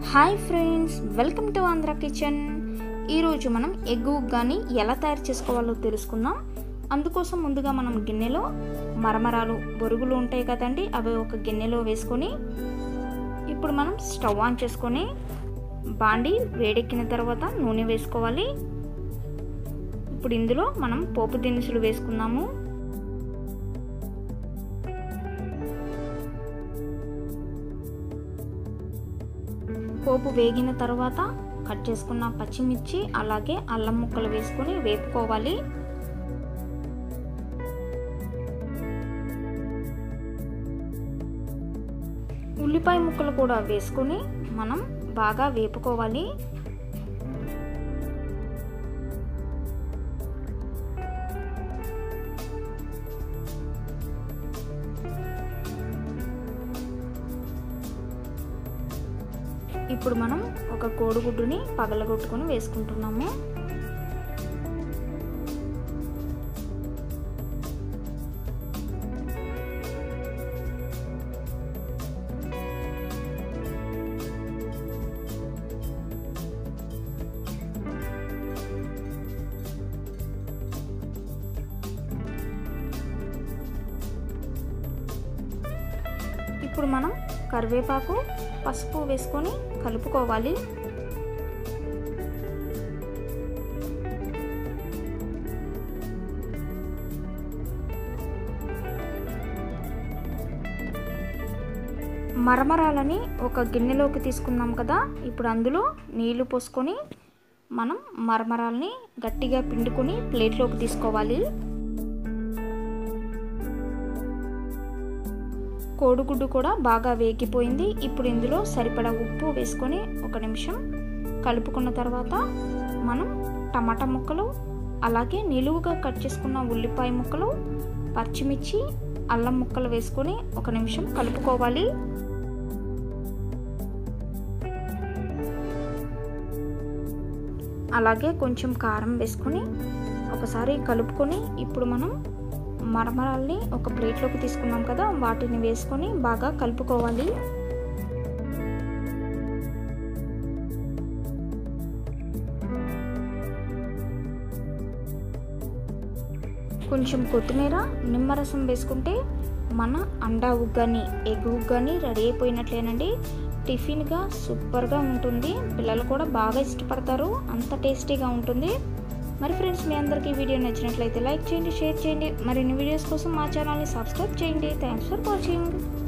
hi friends welcome to Andhra kitchen ఈరోజు మనం egg uggani ఎలా తయారు చేసుకోవాలో తెలుసుకుందాం అందుకోసం ముందుగా మనం గిన్నెలో మరమరాలు బొరుగులు ఉంటాయి కదండి అవి ఒక గిన్నెలో వేసుకొని ఇప్పుడు మనం స్టవ్ ఆన్ చేసుకొని బాండి వేడెక్కిన తర్వాత నూనె వేసుకోవాలి ఇప్పుడు ఇందులో మనం పోపు దినుసులు వేసుకుందాము పోపు వేగిన తర్వాత కట్ చేసుకున్న పచ్చిమిర్చి అలాగే అల్లం ముక్కలు వేసుకొని వేపుకోవాలి ఉల్లిపాయ ముక్కలు కూడా వేసుకొని మనం బాగా వేపుకోవాలి ఇప్పుడు మనం ఒక కోడిగుడ్డుని పగలగొట్టుకొని వేసుకుంటున్నాము ఇప్పుడు మనం కరివేపాకు పసుపు వేసుకొని కలుపుకోవాలి మరమరాలని ఒక గిన్నెలోకి తీసుకున్నాం కదా ఇప్పుడు అందులో నీళ్లు పోసుకొని మనం మరమరాలని గట్టిగా పిండుకొని ప్లేట్లోకి తీసుకోవాలి కోడిగుడ్డు కూడా బాగా వేగిపోయింది ఇప్పుడు ఇందులో సరిపడా ఉప్పు వేసుకొని ఒక నిమిషం కలుపుకున్న తర్వాత మనం టమాటా ముక్కలు అలాగే నిలువుగా కట్ చేసుకున్న ఉల్లిపాయ ముక్కలు పచ్చిమిర్చి అల్లం ముక్కలు వేసుకొని ఒక నిమిషం కలుపుకోవాలి అలాగే కొంచెం కారం వేసుకొని ఒకసారి కలుపుకొని ఇప్పుడు మనం మరమరాల్ని ఒక ప్లేట్లోకి తీసుకున్నాం కదా వాటిని వేసుకొని బాగా కలుపుకోవాలి కొంచెం కొత్తిమీర నిమ్మరసం వేసుకుంటే మన అండా ఉగ్గాని ఎగ్ ఉగ్గాని రెడీ అయిపోయినట్లేనండి టిఫిన్గా సూపర్గా ఉంటుంది పిల్లలు కూడా బాగా ఇష్టపడతారు అంత టేస్టీగా ఉంటుంది మరి ఫ్రెండ్స్ మీ అందరికీ వీడియో నచ్చినట్లయితే లైక్ చేయండి షేర్ చేయండి మరిన్ని వీడియోస్ కోసం మా ఛానల్ని సబ్స్క్రైబ్ చేయండి థ్యాంక్స్ ఫర్ వాచింగ్